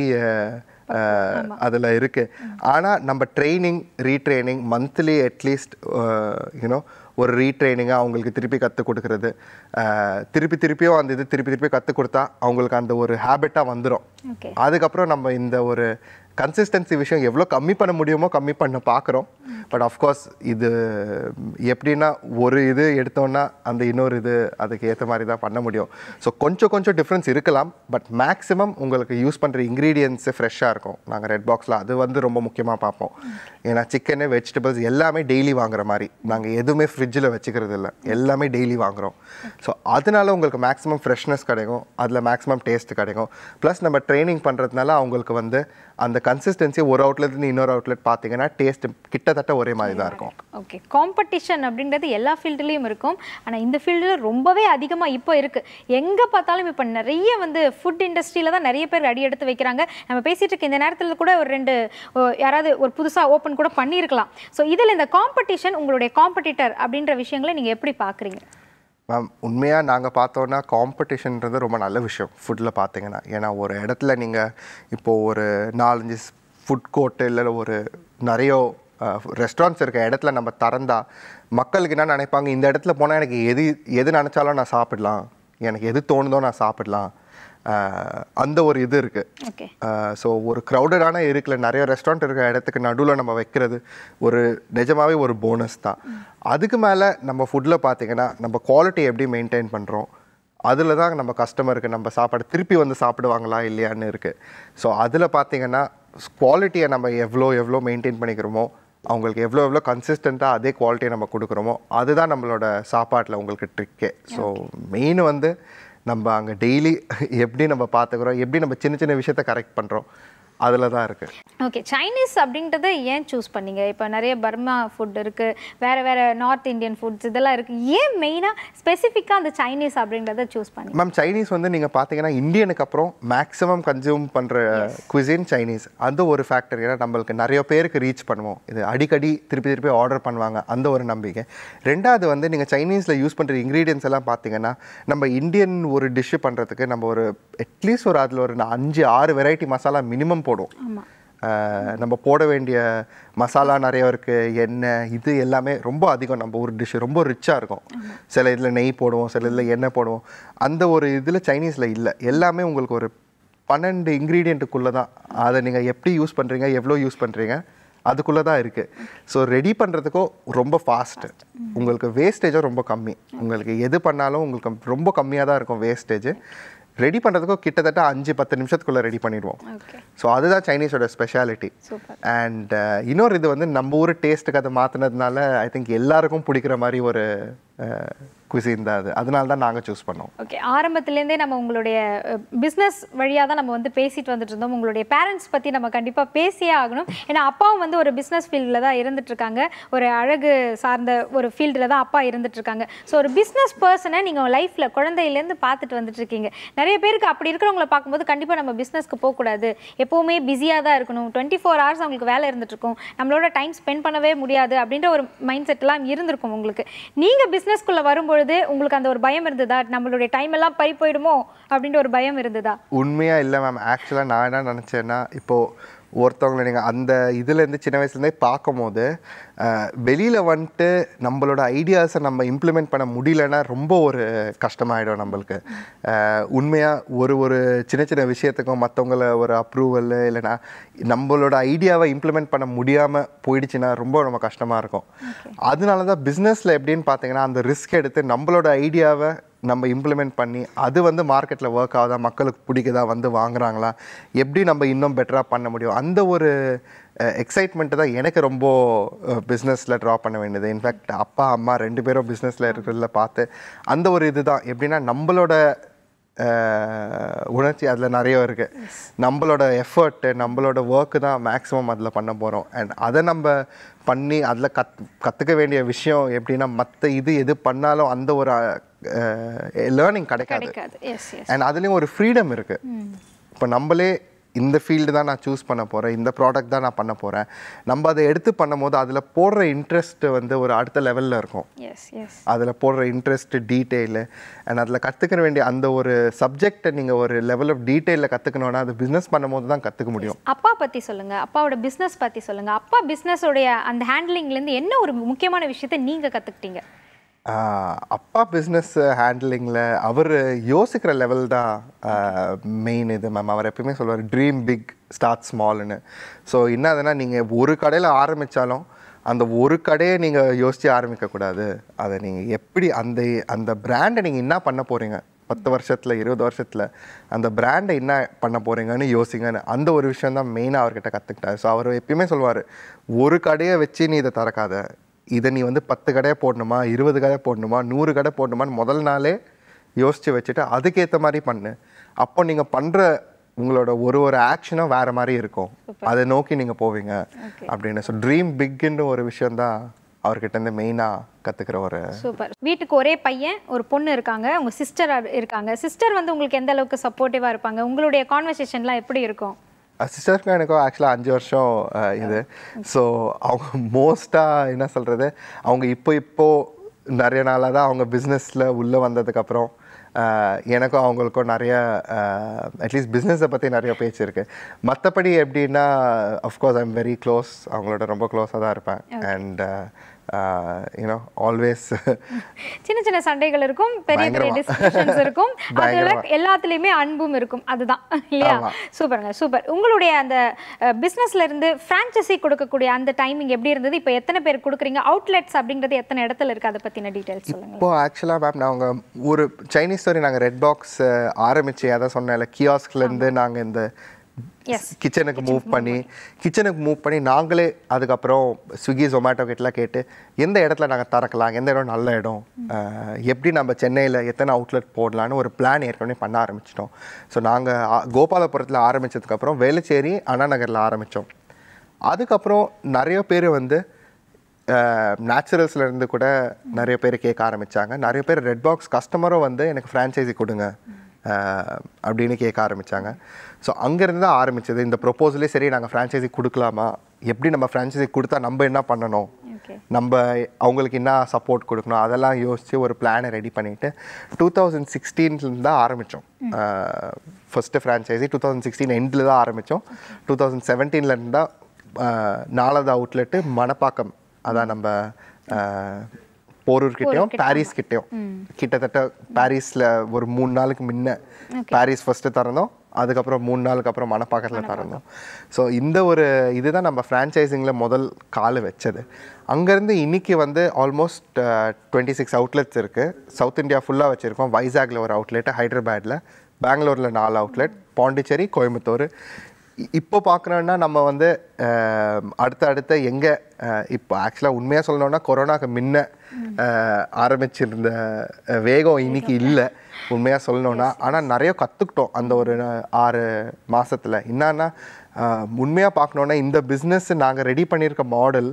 அதில் இருக்குது ஆனால் நம்ம training retraining monthly at least you know ஒரு ரீட்ரைனிங்காக அவங்களுக்கு திருப்பி கற்றுக் கொடுக்கறது அஹ், திருப்பி திருப்பியும் அந்த இது திருப்பி திருப்பி கற்றுக் கொடுத்தா அவங்களுக்கு அந்த ஒரு ஹேபிட்டாக வந்துடும்
ஓகே
அதுக்கப்புறம் நம்ம இந்த ஒரு கன்சிஸ்டன்சி விஷயம் எவ்வளோ கம்மி பண்ண முடியுமோ கம்மி பண்ண பார்க்குறோம் பட் அஃப்கோர்ஸ் இது எப்படின்னா ஒரு இது எடுத்தோன்னா அந்த இன்னொரு இது அதுக்கு ஏற்ற மாதிரி தான் பண்ண முடியும் ஸோ கொஞ்சம் கொஞ்சம் டிஃப்ரென்ஸ் இருக்கலாம் பட் மேக்ஸிமம் உங்களுக்கு யூஸ் பண்ணுற இன்க்ரீடியன்ஸு ஃப்ரெஷ்ஷாக இருக்கும் நாங்கள் ரெட் பாக்ஸில் அது வந்து ரொம்ப முக்கியமாக பார்ப்போம் ஏன்னா சிக்கனு வெஜிடபிள்ஸ் எல்லாமே டெய்லி வாங்குற மாதிரி நாங்கள் எதுவுமே ஃப்ரிட்ஜில் வச்சுக்கிறது இல்லை எல்லாமே டெய்லி வாங்குறோம் ஸோ அதனால உங்களுக்கு மேக்ஸிமம் ஃப்ரெஷ்னஸ் கிடைக்கும் அதில் மேக்ஸிமம் டேஸ்ட் கிடைக்கும் ப்ளஸ் நம்ம ட்ரைனிங் பண்ணுறதுனால அவங்களுக்கு வந்து அந்த கன்சிஸ்டன்சி ஒரு அவுட்லெட்லேருந்து இன்னொரு அவுட்லெட் பார்த்தீங்கன்னா டேஸ்ட் கிட்டத்தட்ட ஒரே மாதிரி தான் இருக்கும்
ஓகே காம்படிஷன் அப்படின்றது எல்லா ஃபீல்டுலேயும் இருக்கும் ஆனால் இந்த ஃபீல்டில் ரொம்பவே அதிகமாக இப்போ இருக்குது எங்கே பார்த்தாலும் இப்போ நிறைய வந்து ஃபுட் இண்டஸ்ட்ரியில் தான் நிறைய பேர் அடி எடுத்து வைக்கிறாங்க நம்ம பேசிகிட்டு இருக்க இந்த நேரத்தில் கூட ஒரு ரெண்டு ஓ, யாராவது ஒரு புதுசாக ஓப்பன் கூட பண்ணியிருக்கலாம் ஸோ இதில் இந்த காம்படிஷன் உங்களுடைய காம்படிட்டர் அப்படின்ற விஷயங்களை நீங்கள் எப்படி பார்க்குறீங்க
மேம் உண்மையாக நாங்கள் பார்த்தோன்னா காம்படிஷன்ன்றது ரொம்ப நல்ல விஷயம் ஃபுட்டில் பார்த்தீங்கன்னா ஏன்னா ஒரு இடத்துல நீங்கள் இப்போது ஒரு நாலஞ்சு ஃபுட் கோர்ட்டு இல்லை ஒரு நிறைய ரெஸ்டாரண்ட்ஸ் இருக்க இடத்துல நம்ம திறந்தா மக்களுக்கு என்ன நினைப்பாங்க இந்த இடத்துல போனால் எனக்கு எது எது நினச்சாலும் நான் சாப்பிடலாம் எனக்கு எது தோணுதோ நான் சாப்பிடலாம் அஹ், அந்த ஒரு இது இருக்குது
ஓகே
ஸோ ஒரு க்ரௌடடான இருக்குல்ல நிறைய ரெஸ்டாரண்ட் இருக்கிற இடத்துக்கு நடுவில் நம்ம வைக்கிறது ஒரு நிஜமாவே ஒரு போனஸ் தான் அதுக்கு மேலே நம்ம ஃபுட்டில் பார்த்தீங்கன்னா நம்ம குவாலிட்டி எப்படி மெயின்டைன் பண்ணுறோம் அதில் தான் நம்ம கஸ்டமருக்கு நம்ம சாப்பாடு திருப்பி வந்து சாப்பிடுவாங்களா இல்லையான்னு இருக்குது ஸோ அதில் பார்த்தீங்கன்னா குவாலிட்டியை நம்ம எவ்வளோ எவ்வளோ மெயின்டைன் பண்ணிக்கிறோமோ அவங்களுக்கு எவ்வளோ எவ்வளோ கன்சிஸ்டண்ட்டாக அதே குவாலிட்டியை நம்ம கொடுக்குறோமோ அதுதான் நம்மளோட சாப்பாட்டில் உங்களுக்கு ட்ரிக்கே ஸோ மெயின் வந்து நம்ம அங்கே டெய்லி எப்படி நம்ம பார்த்துக்கிறோம் எப்படி நம்ம சின்ன சின்ன விஷயத்த கரெக்ட் பண்ணுறோம் அதில் தான் இருக்குது
ஓகே சைனீஸ் அப்படின்றத ஏன் சூஸ் பண்ணீங்க இப்போ நிறைய பர்மா ஃபுட் இருக்கு வேற வேற நார்த் இந்தியன் ஃபுட்ஸ் இதெல்லாம் இருக்கு ஏன் மெயினாக ஸ்பெசிஃபிக்காக அந்த சைனீஸ் அப்படின்றத சூஸ் பண்ணி
மேம் சைனீஸ் வந்து நீங்கள் பார்த்தீங்கன்னா இந்தியனுக்கு அப்புறம் மேக்ஸிமம் கன்சியூம் பண்ணுற குவிசின் சைனீஸ் அது ஒரு ஃபேக்டர் ஏன்னா நம்மளுக்கு நிறைய பேருக்கு ரீச் பண்ணுவோம் இது அடிக்கடி திருப்பி திருப்பி ஆர்டர் பண்ணுவாங்க அந்த ஒரு நம்பிக்கை ரெண்டாவது வந்து நீங்கள் சைனீஸில் யூஸ் பண்ணுற இன்க்ரீடியன்ஸ் எல்லாம் பார்த்தீங்கன்னா நம்ம இந்தியன் ஒரு டிஷ்ஷு பண்ணுறதுக்கு நம்ம ஒரு அட்லீஸ்ட் ஒரு அதில் ஒரு அஞ்சு ஆறு வெரைட்டி மசாலா மினிமம் போடுவோம்
ஆமா
ஆஹ் நம்ம போட வேண்டிய மசாலா நிறைய இருக்குது எண்ணெய் இது எல்லாமே ரொம்ப அதிகம் நம்ம ஒரு டிஷ் ரொம்ப ரிச்சாக இருக்கும் சில இதில் நெய் போடுவோம் சில இதில் எண்ணெய் போடுவோம் அந்த ஒரு இதில் சைனீஸில் இல்லை எல்லாமே உங்களுக்கு ஒரு பன்னெண்டு இன்க்ரீடியண்ட்டுக்குள்ளே தான் அதை நீங்கள் எப்படி யூஸ் பண்ணுறீங்க எவ்வளோ யூஸ் பண்ணுறீங்க அதுக்குள்ளே தான் இருக்குது ஸோ ரெடி பண்ணுறதுக்கும் ரொம்ப ஃபாஸ்ட்டு உங்களுக்கு வேஸ்டேஜும் ரொம்ப கம்மி உங்களுக்கு எது பண்ணாலும் உங்களுக்கு ரொம்ப கம்மியாக தான் இருக்கும் வேஸ்டேஜ் ரெடி பண்ணுறதுக்கும் கிட்டத்தட்ட அஞ்சு பத்து நிமிஷத்துக்குள்ளே ரெடி பண்ணிடுவோம்
ஓகே
ஸோ அதுதான் சைனீஸோட ஸ்பெஷாலிட்டி
சூப்பர்
அண்ட் இன்னொரு இது வந்து நம்ம ஊர் டேஸ்ட்டுக்கு அதை மாற்றினதுனால ஐ திங்க் எல்லாருக்கும் பிடிக்கிற மாதிரி ஒரு குசின் தான் அது அதனால தான் நாங்கள் சூஸ் பண்ணோம்
ஓகே ஆரம்பத்துலேருந்தே நம்ம உங்களுடைய பிஸ்னஸ் வழியாக தான் நம்ம வந்து பேசிட்டு வந்துட்டு இருந்தோம் உங்களுடைய பேரண்ட்ஸ் பற்றி நம்ம கண்டிப்பாக பேசியே ஆகணும் ஏன்னா அப்பாவும் வந்து ஒரு பிஸ்னஸ் ஃபீல்டில் தான் இருந்துட்டு இருக்காங்க ஒரு அழகு சார்ந்த ஒரு ஃபீல்டில் தான் அப்பா இருந்துட்டு இருக்காங்க ஸோ ஒரு பிஸ்னஸ் பர்சனை நீங்கள் லைஃப்பில் குழந்தையிலேருந்து பார்த்துட்டு வந்துட்டு இருக்கீங்க நிறைய பேருக்கு அப்படி இருக்கிறவங்கள பார்க்கும்போது கண்டிப்பாக நம்ம பிஸ்னஸ்க்கு போகக்கூடாது எப்போவுமே பிஸியாக தான் இருக்கணும் டுவெண்ட்டி ஃபோர் ஹவர்ஸ் அவங்களுக்கு வேலை இருந்துட்டு இருக்கும் நம்மளோட டைம் ஸ்பெண்ட் பண்ணவே முடியாது அப்படின்ற ஒரு மைண்ட் செட்லாம் இருந்திருக்கும் உங்களுக்கு நீங்கள் பிஸ்னஸ்க்குள்ளே வரும்பொழுது உங்களுக்கு அந்த ஒரு பயம் இருந்ததா நம்மளுடைய டைம் எல்லாம் பறி போயிடுமோ அப்படின்ற ஒரு பயம் இருந்ததா
உண்மையாக இல்லை மேம் ஆக்சுவலாக நான் என்ன நினச்சேன்னா இப்போது ஒருத்தவங்களை நீங்கள் அந்த இதுலேருந்து சின்ன வயசுலேருந்தே பார்க்கும்போது வெளியில் வந்துட்டு நம்மளோட ஐடியாஸை நம்ம இம்ப்ளிமெண்ட் பண்ண முடியலன்னா ரொம்ப ஒரு கஷ்டமாயிடும் நம்மளுக்கு உண்மையாக ஒரு ஒரு சின்ன சின்ன விஷயத்துக்கும் மற்றவங்கள ஒரு அப்ரூவல் இல்லைன்னா நம்மளோட ஐடியாவை இம்ப்ளிமெண்ட் பண்ண முடியாமல் போயிடுச்சுன்னா ரொம்ப நம்ம கஷ்டமாக இருக்கும் அதனால தான் பிஸ்னஸில் எப்படின்னு பார்த்தீங்கன்னா அந்த ரிஸ்க் எடுத்து நம்மளோட ஐடியாவை நம்ம இம்ப்ளிமெண்ட் பண்ணி அது வந்து மார்க்கெட்டில் ஒர்க் ஆகுதா மக்களுக்கு பிடிக்குதா வந்து வாங்குறாங்களா எப்படி நம்ம இன்னும் பெட்டராக பண்ண முடியும் அந்த ஒரு எக்ஸைட்மெண்ட்டு தான் எனக்கு ரொம்ப பிஸ்னஸில் ட்ரா பண்ண வேண்டியது இன்ஃபேக்ட் அப்பா அம்மா ரெண்டு பேரும் பிஸ்னஸில் இருக்கிறதுல பார்த்து அந்த ஒரு இதுதான் எப்படின்னா நம்மளோட அஹ், உணர்ச்சி அதில் நிறைய இருக்குது நம்மளோட எஃபர்ட்டு நம்மளோட ஒர்க்கு தான் மேக்ஸிமம் அதில் பண்ண போகிறோம் அண்ட் அதை நம்ம பண்ணி அதில் கத் கற்றுக்க வேண்டிய விஷயம் எப்படின்னா மற்ற இது எது பண்ணாலும் அந்த ஒரு லேர்னிங் கிடைக்காது
கிடைக்காது எஸ் எஸ்
அண்ட் அதுலேயும் ஒரு ஃப்ரீடம் இருக்குது இப்போ நம்மளே இந்த ஃபீல்டு தான் நான் சூஸ் பண்ண போகிறேன் இந்த ப்ராடக்ட் தான் நான் பண்ண போகிறேன் நம்ம அதை எடுத்து பண்ணும்போது அதில் போடுற இன்ட்ரெஸ்ட் வந்து ஒரு அடுத்த லெவலில் இருக்கும்
எஸ் எஸ்
அதில் போடுற இன்ட்ரெஸ்ட் டீட்டெயிலு அண்ட் அதில் கற்றுக்க வேண்டிய அந்த ஒரு சப்ஜெக்டை நீங்கள் ஒரு லெவல் ஆஃப் டீட்டெயிலில் கற்றுக்கணுன்னா அது பிஸ்னஸ் பண்ணும்போது தான் கற்றுக்க முடியும்
அப்பா பத்தி சொல்லுங்க அப்பாவோட பிசினஸ் பத்தி சொல்லுங்க அப்பா பிசினஸோடைய அந்த ஹேண்ட்லிங்ல இருந்து என்ன ஒரு முக்கியமான விஷயத்தை நீங்க கத்துக்கிட்டீங்க
ஆஹ் அப்பா பிஸ்னஸ் ஹேண்ட்லிங்கில் அவர் யோசிக்கிற லெவல் தான் மெயின் இது மேம் அவர் எப்பயுமே சொல்லுவார் ட்ரீம் பிக் ஸ்டார்ட் ஸ்மால்னு ஸோ என்னதுன்னா நீங்கள் ஒரு கடையில் ஆரம்பித்தாலும் அந்த ஒரு கடையை நீங்கள் யோசித்து ஆரம்பிக்கக்கூடாது அதை நீங்கள் எப்படி அந்த அந்த பிராண்டை நீங்கள் என்ன பண்ண போகிறீங்க பத்து வருஷத்தில் இருபது வருஷத்தில் அந்த பிராண்டை என்ன பண்ண போகிறீங்கன்னு யோசிங்கன்னு அந்த ஒரு விஷயம் தான் மெயினாக அவர்கிட்ட கற்றுக்கிட்டார் ஸோ அவர் எப்பயுமே சொல்லுவார் ஒரு கடையை வச்சு நீ இதை திறக்காத இதை நீ வந்து பத்து கடையை போடணுமா இருபது கடை போடணுமா நூறு கடை போடணுமான்னு முதல் நாளே யோசித்து வச்சுட்டு அதுக்கேற்ற மாதிரி பண்ணு அப்போ நீங்கள் பண்ணுற உங்களோட ஒரு ஒரு ஆக்ஷனும் வேறு மாதிரி இருக்கும் அதை நோக்கி நீங்கள் போவீங்க அப்படின்னு ஸோ ட்ரீம் பிக்குன்ற ஒரு விஷயந்தான் அவர்கிட்ட இருந்து மெயினாக கற்றுக்கிற ஒரு
சூப்பர் வீட்டுக்கு ஒரே பையன் ஒரு பொண்ணு இருக்காங்க உங்க சிஸ்டர் இருக்காங்க சிஸ்டர் வந்து உங்களுக்கு எந்த அளவுக்கு சப்போர்ட்டிவா இருப்பாங்க உங்களுடைய கான்வர்சேஷன்லாம் எப்படி இருக்கும்
சிஸ்டருக்கும் எனக்கும் ஆக்சுவலாக அஞ்சு வருஷம் அஹ், இது ஸோ அவங்க மோஸ்ட்டாக என்ன சொல்கிறது அவங்க இப்போ இப்போ நிறைய நாளாக தான் அவங்க பிஸ்னஸில் உள்ளே வந்ததுக்கப்புறம் எனக்கும் அவங்களுக்கும் நிறைய அட்லீஸ்ட் பிஸ்னஸை பற்றி நிறைய பேச்சு இருக்குது மற்றபடி எப்படின்னா அஃப்கோர்ஸ் ஐம் வெரி க்ளோஸ் அவங்களோட ரொம்ப க்ளோஸாக தான் இருப்பேன் அண்ட் யூனோ ஆல்வேஸ்
சின்ன சின்ன சண்டைகள் இருக்கும் பெரிய பெரிய
பயங்கரமா.
டிஸ்கஷன்ஸ் இருக்கும் அதுல
பயங்கரமா.
எல்லாத்துலயுமே அன்பும் இருக்கும் அதுதான் இல்லையா
ஆமா.
சூப்பருங்க சூப்பர் உங்களுடைய அந்த பிசினஸ்ல இருந்து பிரான்ச்சைசி கொடுக்கக்கூடிய அந்த டைமிங் எப்படி இருந்தது இப்போ எத்தனை பேர் கொடுக்குறீங்க அவுட்லெட்ஸ் அப்படின்றது எத்தனை இடத்துல இருக்கு அதை பத்தின டீடைல்ஸ் சொல்லுங்க
இப்போ ஆக்சுவலாக மேம் நாங்கள் ஒரு சைனீஸ் ஸ்டோரி நாங்கள் ரெட் பாக்ஸ் ஆரம்பிச்சு அதான் சொன்னேன்ல கியாஸ்க்லேருந்து நாங்கள் இந்த
Yes.
கிச்சனுக்கு மூவ் பண்ணி கிச்சனுக்கு மூவ் பண்ணி நாங்களே அதுக்கப்புறம் ஸ்விக்கி ஜொமேட்டோ கிட்டலாம் கேட்டு எந்த இடத்துல நாங்கள் திறக்கலாம் எந்த இடம் நல்ல இடம் அஹ், எப்படி நம்ம சென்னையில் எத்தனை அவுட்லெட் போடலான்னு ஒரு பிளான் ஏற்கனவே பண்ண ஆரம்பிச்சிட்டோம் ஸோ நாங்கள் கோபாலபுரத்தில் ஆரம்பிச்சதுக்கப்புறம் வேலுச்சேரி அண்ணா நகரில் ஆரம்பித்தோம் அதுக்கப்புறம் நிறைய பேர் வந்து நேச்சுரல்ஸ்ல இருந்து கூட நிறைய பேர் கேட்க ஆரம்பிச்சாங்க நிறைய பேர் ரெட் பாக்ஸ் கஸ்டமரும் வந்து எனக்கு ஃப்ரான்ச்சைசி கொடுங்க அஹ், அப்படின்னு கேட்க ஆரம்பிச்சாங்க ஸோ அங்கேருந்து தான் ஆரம்பிச்சது இந்த ப்ரொப்போசலே சரி நாங்கள் ஃப்ரான்ச்சைசி கொடுக்கலாமா எப்படி நம்ம ஃப்ரான்ச்சைசி கொடுத்தா நம்ம என்ன பண்ணணும்
ஓகே
நம்ம அவங்களுக்கு என்ன சப்போர்ட் கொடுக்கணும் அதெல்லாம் யோசித்து ஒரு பிளானை ரெடி பண்ணிவிட்டு டூ தௌசண்ட் சிக்ஸ்டீன்லேருந்து தான் ஆரம்பித்தோம் first franchisee two thousand sixteen எண்டில் தான் ஆரம்பித்தோம் டூ தௌசண்ட் செவன்டீன்லேருந்து தான் ஆஹ், நாலாவது அவுட்லெட்டு மணப்பாக்கம் அதான் நம்ம ஆஹ், போரூர் கிட்டேயும் பாரிஸ் கிட்டேயும் கிட்டத்தட்ட பாரிஸில் ஒரு மூணு நாளுக்கு முன்ன பாரிஸ் ஃபஸ்ட்டு திறந்தோம் அதுக்கப்புறம் மூணு நாளுக்கு அப்புறம் மணப்பாக்கத்தில் திறந்தோம் ஸோ இந்த ஒரு இதுதான் நம்ம ஃப்ரான்ச்சைசிங்கில் முதல் கால் வச்சது அங்கேருந்து இன்னைக்கு வந்து ஆல்மோஸ்ட் டுவெண்ட்டி சிக்ஸ் அவுட்லெட்ஸ் இருக்குது சவுத் இந்தியா ஃபுல்லாக வச்சுருக்கோம் வைசாக்ல ஒரு அவுட்லெட் ஹைதராபாத்தில் பெங்களூரில் நாலு அவுட்லெட் பாண்டிச்சேரி கோயம்புத்தூர் இ- இப்போ பார்க்குறோன்னா நம்ம வந்து அஹ், அடுத்த அடுத்த எங்கே இப்போ ஆக்சுவலாக உண்மையாக சொல்லணும்னா கொரோனாக்கு முன்ன அஹ், ஆரம்பிச்சிருந்த அஹ், வேகம் இன்னைக்கு இல்லை உண்மையாக சொல்லணும்னா ஆனால் நிறைய கற்றுக்கிட்டோம் அந்த ஒரு ஆறு மாசத்துல என்னன்னா உண்மையாக பார்க்கணுன்னா இந்த பிஸ்னஸ் நாங்கள் ரெடி பண்ணியிருக்க மாடல்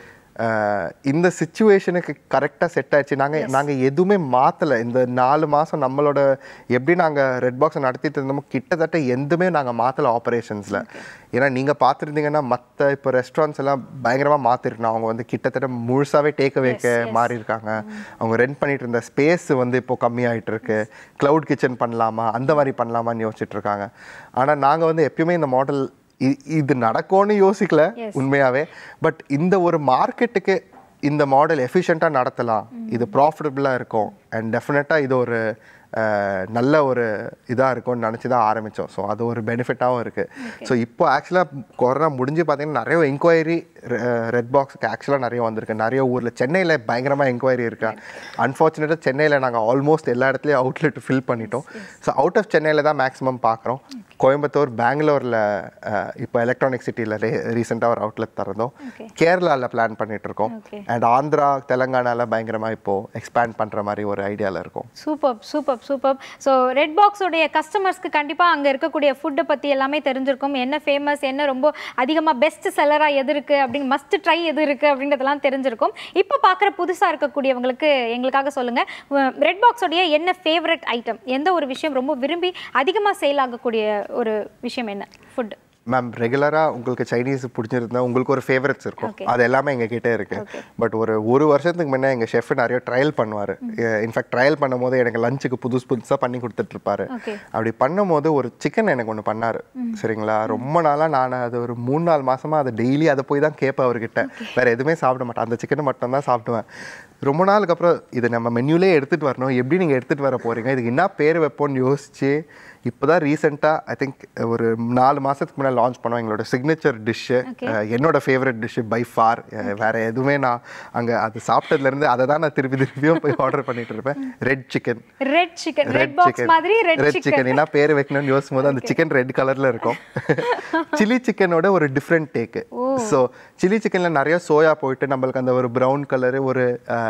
அஹ் இந்த சுச்சுவேஷனுக்கு கரெக்டாக செட் ஆயிடுச்சு நாங்கள் நாங்கள் எதுவுமே மாற்றலை இந்த நாலு மாதம் நம்மளோட எப்படி நாங்கள் ரெட் பாக்ஸை நடத்திட்டு இருந்தோமோ கிட்டத்தட்ட எதுவுமே நாங்கள் மாற்றலை ஆப்ரேஷன்ஸில் ஏன்னா நீங்கள் பார்த்துருந்தீங்கன்னா மற்ற இப்போ ரெஸ்டாரண்ட்ஸ் எல்லாம் பயங்கரமாக மாற்றிருக்கணும் அவங்க வந்து கிட்டத்தட்ட முழுசாகவே டேக் அவேக்க மாறி இருக்காங்க அவங்க ரெண்ட் பண்ணிட்டு இருந்த ஸ்பேஸ் வந்து இப்போ கம்மியாயிட்டு இருக்கு க்ளவுட் கிச்சன் பண்ணலாமா அந்த மாதிரி பண்ணலாமான்னு யோசிச்சுட்டு இருக்காங்க ஆனால் நாங்கள் வந்து எப்பயுமே இந்த மாடல் இ- இது நடக்கும்னு யோசிக்கல
Yes.
உண்மையாவே பட் இந்த ஒரு மார்க்கெட்டுக்கு இந்த மாடல் எஃபிஷியண்ட்டாக நடத்தலாம் இது ப்ராஃபிட்டபுளாக இருக்கும் அண்ட் டெஃபினட்டாக இது ஒரு அஹ், நல்ல ஒரு இதாக இருக்கும்னு நினச்சி தான் ஆரம்பித்தோம் ஸோ அது ஒரு பெனிஃபிட்டாகவும் இருக்குது ஸோ இப்போ ஆக்சுவலாக கொரோனா முடிஞ்சு பார்த்தீங்கன்னா நிறைய என்கொயரி ரெட் பாக்ஸுக்கு ஆக்சுவலாக நிறைய வந்திருக்கு நிறைய ஊரில் சென்னையில் பயங்கரமாக என்கொயரி இருக்கு அன்ஃபார்ச்சுனேட்டாக சென்னையில் நாங்கள் ஆல்மோஸ்ட் எல்லா இடத்துலையும் அவுட்லெட் ஃபில் பண்ணிட்டோம் ஸோ அவுட் ஆஃப் சென்னையில் தான் மேக்ஸிமம் பார்க்குறோம் கோயம்புத்தூர் பெங்களூரில் இப்போ எலக்ட்ரானிக் சிட்டியில் ரீசெண்டாக ஒரு அவுட்லெட் திறந்தோம்
Okay.
கேரளாவில் பிளான் பண்ணிட்டு இருக்கோம்
Okay.
அண்ட் ஆந்திரா தெலங்கானால பயங்கரமாக இப்போ எக்ஸ்பேண்ட் பண்ணுற மாதிரி ஒரு ஐடியாவில் இருக்கும்
super super super so red பாக்ஸோடைய கஸ்டமர்ஸ்க்கு கண்டிப்பாக அங்கே இருக்கக்கூடிய ஃபுட்டை பற்றி எல்லாமே தெரிஞ்சிருக்கும் என்ன ஃபேமஸ் என்ன ரொம்ப அதிகமாக பெஸ்ட் செல்லராக எது இருக்குது அப்படின்னு மஸ்ட் ட்ரை எது இருக்குது அப்படின்றதெல்லாம் தெரிஞ்சிருக்கும் இப்போ பார்க்குற புதுசாக இருக்கக்கூடியவங்களுக்கு எங்களுக்காக சொல்லுங்கள் ரெட் பாக்ஸோடைய என்ன ஃபேவரட் ஐட்டம் எந்த ஒரு விஷயம் ரொம்ப விரும்பி அதிகமாக சேல் ஆகக்கூடிய ஒரு விஷயம் என்ன ஃபுட்
மேம் ரெகுலராக உங்களுக்கு சைனீஸ் பிடிச்சிருந்தா உங்களுக்கு ஒரு ஃபேவரட்ஸ் இருக்கும்
Okay.
அது எல்லாமே எங்கள் கிட்டே இருக்கு
Okay.
பட் ஒரு ஒரு வருஷத்துக்கு முன்னே எங்கள் ஷெஃப் நிறைய ட்ரையல் பண்ணுவார் இன்ஃபேக்ட் ட்ரையல் பண்ணும்போது எனக்கு லஞ்சுக்கு புதுசு புதுசாக பண்ணி கொடுத்துட்டு இருப்பாரு
Okay.
அப்படி பண்ணும்போது ஒரு சிக்கன் எனக்கு ஒன்று பண்ணார் சரிங்களா ரொம்ப நாளாக நான் அது ஒரு மூணு நாலு மாசமா அதை டெய்லி அதை போய் தான் கேட்பேன் அவர்கிட்ட வேற எதுவுமே சாப்பிட மாட்டேன் அந்த சிக்கனை மட்டும் தான் சாப்பிடுவேன் ரொம்ப நாளுக்கு அப்புறம் இது நம்ம மெனுலே எடுத்துகிட்டு வரணும் எப்படி நீங்கள் எடுத்துகிட்டு வர போகிறீங்க இதுக்கு என்ன பேர் வைப்போம்னு யோசிச்சு இப்போ தான் ரீசெண்டாக ஐ திங்க் ஒரு நாலு மாதத்துக்கு முன்னாடி லான்ச் பண்ணோம் எங்களோட சிக்னேச்சர் டிஷ்ஷு என்னோட ஃபேவரட் டிஷ்ஷு பை ஃபார் வேற எதுவுமே நான் அங்கே அது சாப்பிட்டதுலேருந்து அதை தான் நான் திருப்பி திருப்பியும் போய் ஆர்டர் பண்ணிட்டு இருப்பேன் red chicken
red chicken red box மாதிரி ரெட்
ரெட்
சிக்கன்
சிக்கன் என்ன பேர் வைக்கணும்னு யோசிக்கும் போது அந்த சிக்கன் ரெட் கலர்ல இருக்கும் சில்லி சிக்கனோட ஒரு டிஃப்ரெண்ட் டேக்கு ஸோ சில்லி சிக்கன்ல நிறைய சோயா போயிட்டு நம்மளுக்கு அந்த ஒரு ப்ரௌன் கலரு ஒரு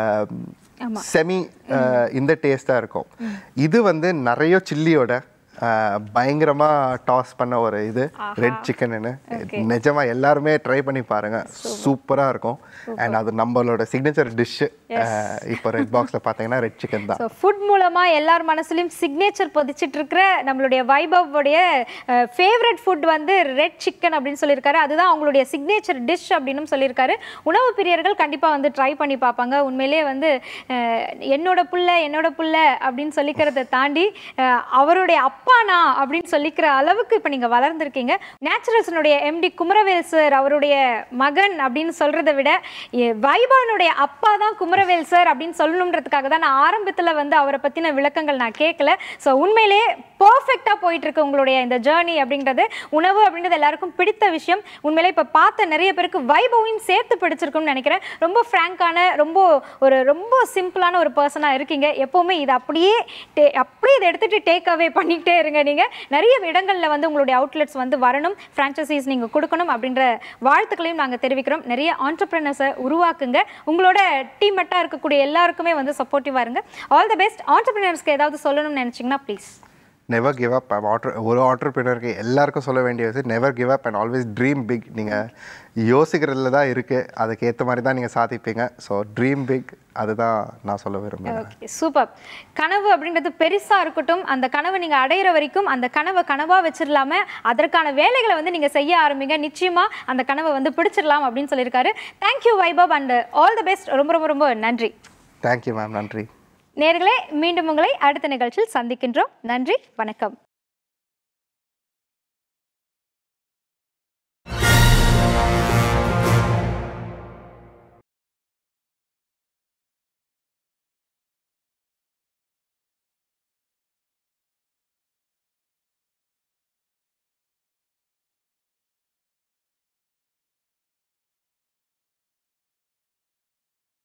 செமி இந்த டேஸ்டா இருக்கும் இது வந்து நிறைய சில்லியோட பயங்கரமா டாஸ் பண்ண ஒரு இது ரெட் சிக்கன்னு நிஜமா எல்லாருமே ட்ரை பண்ணி பாருங்க சூப்பரா இருக்கும் அண்ட் அது நம்மளோட சிக்னேச்சர் டிஷ் இப்போ ரெட் பாக்ஸ்ல பாத்தீங்கன்னா ரெட் சிக்கன் தான்
ஸோ ஃபுட் மூலமா எல்லார் மனசுலயும் சிக்னேச்சர் பதிச்சிட்டு இருக்கிற நம்மளுடைய வைபவோடைய ஃபேவரட் ஃபுட் வந்து ரெட் சிக்கன் அப்படின்னு சொல்லியிருக்காரு அதுதான் அவங்களுடைய சிக்னேச்சர் டிஷ் அப்படின்னு சொல்லியிருக்காரு உணவு பிரியர்கள் கண்டிப்பா வந்து ட்ரை பண்ணி பார்ப்பாங்க உண்மையிலேயே வந்து அஹ், என்னோட புள்ள என்னோட புள்ள அப்படின்னு சொல்லிக்கிறத தாண்டி அஹ், அவருடைய அப்பானா அப்படின்னு சொல்லிக்கிற அளவுக்கு இப்போ நீங்க வளர்ந்துருக்கீங்க நேச்சுரல்ஸனுடைய எம்டி குமரவேல் சார் அவருடைய மகன் அப்படின்னு சொல்றதை விட எ- வைபவனுடைய அப்பா தான் குமரவேல் சார் அப்படின்னு சொல்லணுன்றதுக்காக தான் நான் ஆரம்பத்துல வந்து அவரை பத்தின விளக்கங்கள் நான் கேட்கல ஸோ உண்மையிலே பர்ஃபெக்டாக போயிட்டு இருக்கு உங்களுடைய இந்த ஜேர்னி அப்படின்றது உணவு அப்படின்றது எல்லாருக்கும் பிடித்த விஷயம் உண்மையிலே இப்போ பார்த்த நிறைய பேருக்கு வைபவையும் சேர்த்து பிடிச்சிருக்கும்னு நினைக்கிறேன் ரொம்ப ஃப்ராங்கான ரொம்ப ஒரு ரொம்ப சிம்பிளான ஒரு பர்சனாக இருக்கீங்க எப்போவுமே இது அப்படியே டே அப்படியே இதை எடுத்துட்டு டேக் அவே பண்ணிக்கிட்டே செஞ்சுக்கிட்டே இருங்க நீங்க நிறைய இடங்கள்ல வந்து உங்களுடைய அவுட்லெட்ஸ் வந்து வரணும் ஃப்ரான்ச்சைசிஸ் நீங்க கொடுக்கணும் அப்படின்ற வாழ்த்துக்களையும் நாங்க தெரிவிக்கிறோம் நிறைய ஆண்டர்பிரினர்ஸை உருவாக்குங்க உங்களோட டீமட்டா இருக்கக்கூடிய எல்லாருக்குமே வந்து சப்போர்ட்டிவா இருங்க ஆல் த பெஸ்ட் ஆண்டர்பிரினர்ஸ்க்கு ஏதாவது சொல்லணும்னு நினைச்சீங்கன்னா please
never give up after ஒரு ஆண்டர்பிரினருக்கு எல்லாருக்கும் சொல்ல வேண்டியது never give up and always dream big நீங்கள் யோசிக்கிறதுல தான் இருக்குது அதுக்கு ஏற்ற மாதிரி தான் நீங்கள் சாதிப்பீங்க ஸோ ட்ரீம் பிக் அதுதான் நான் சொல்ல விரும்புகிறேன்
ஓகே சூப்பர் கனவு அப்படின்றது பெருசா இருக்கட்டும் அந்த கனவை நீங்க அடையிற வரைக்கும் அந்த கனவை கனவா வச்சிடலாம அதற்கான வேலைகளை வந்து நீங்க செய்ய ஆரம்பிங்க நிச்சயமா அந்த கனவை வந்து பிடிச்சிடலாம் அப்படின்னு சொல்லியிருக்காரு thank you Vaibhav and all the best ரொம்ப ரொம்ப ரொம்ப நன்றி
தேங்க்யூ மேம் நன்றி
நேர்களே மீண்டும் உங்களை அடுத்த நிகழ்ச்சியில் சந்திக்கின்றோம் நன்றி வணக்கம்